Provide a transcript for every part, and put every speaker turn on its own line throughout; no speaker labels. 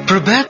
ప్రభా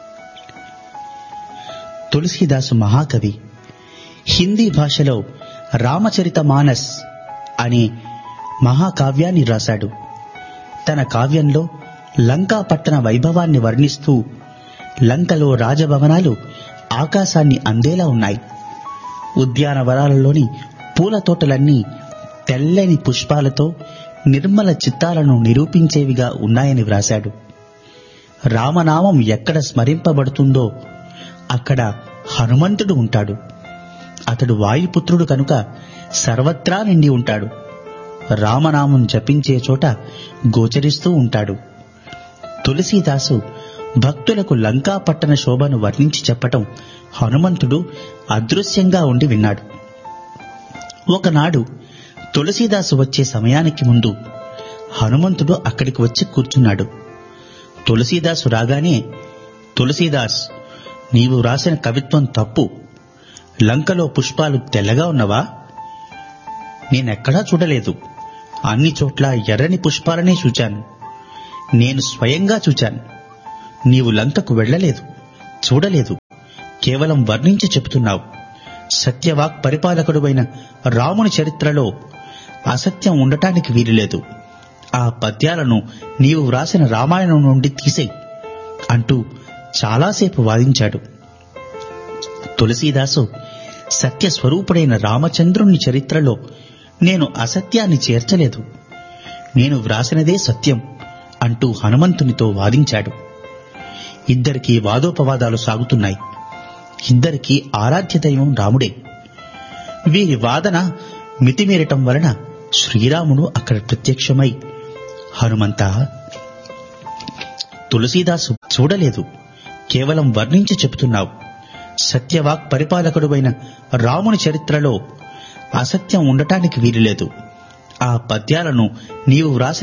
తులసీదాసు మహాకవి హిందీ భాషలో రామచరిత మానస్ అనే మహాకావ్యాన్ని రాశాడు తన కావ్యంలో లంకా పట్టణ వైభవాన్ని వర్ణిస్తూ లంకలో రాజభవనాలు ఆకాశాన్ని అందేలా ఉన్నాయి ఉద్యానవనాలలోని పూల తోటలన్నీ తెల్లని పుష్పాలతో నిర్మల చిత్తాలను నిరూపించేవిగా ఉన్నాయని వ్రాశాడు రామనామం ఎక్కడ స్మరింపబడుతుందో అక్కడ హనుమంతుడు ఉంటాడు అతడు వాయుపుత్రుడు కనుక సర్వత్రా నిండి ఉంటాడు రామనామం జపించే చోట గోచరిస్తూ ఉంటాడు తులసీదాసు భక్తులకు లంకా పట్టణ శోభను వర్ణించి చెప్పటం హనుమంతుడు అదృశ్యంగా ఉండి విన్నాడు ఒకనాడు తులసీదాసు వచ్చే సమయానికి ముందు హనుమంతుడు అక్కడికి వచ్చి కూర్చున్నాడు తులసీదాసు రాగానే తులసీదాస్ నీవు రాసిన కవిత్వం తప్పు లంకలో పుష్పాలు తెల్లగా ఉన్నవా నేనెక్కడా చూడలేదు అన్ని చోట్ల ఎర్రని పుష్పాలనే చూచాను నేను స్వయంగా చూచాను నీవు లంకకు వెళ్ళలేదు చూడలేదు కేవలం వర్ణించి చెబుతున్నావు సత్యవాక్ పరిపాలకుడువైన రాముని చరిత్రలో అసత్యం ఉండటానికి వీలులేదు ఆ పద్యాలను నీవు వ్రాసిన రామాయణం నుండి తీసేయి అంటూ చాలాసేపు వాదించాడు తులసీదాసు సత్య స్వరూపుడైన రామచంద్రుని చరిత్రలో నేను అసత్యాన్ని చేర్చలేదు నేను వ్రాసినదే సత్యం అంటూ హనుమంతునితో వాదించాడు ఇద్దరికీ వాదోపవాదాలు సాగుతున్నాయి ఇద్దరికీ ఆరాధ్య దైవం రాముడే వీరి వాదన మితిమీరటం వలన శ్రీరాముడు అక్కడ ప్రత్యక్షమై హనుమంత తులసీదాసు చూడలేదు కేవలం వర్ణించి చెబుతున్నావు సత్యవాక్ పరిపాలకుడువైన రాముని చరిత్రలో అసత్యం ఉండటానికి వీలులేదు ఆ పద్యాలను నీవు వ్రాసిన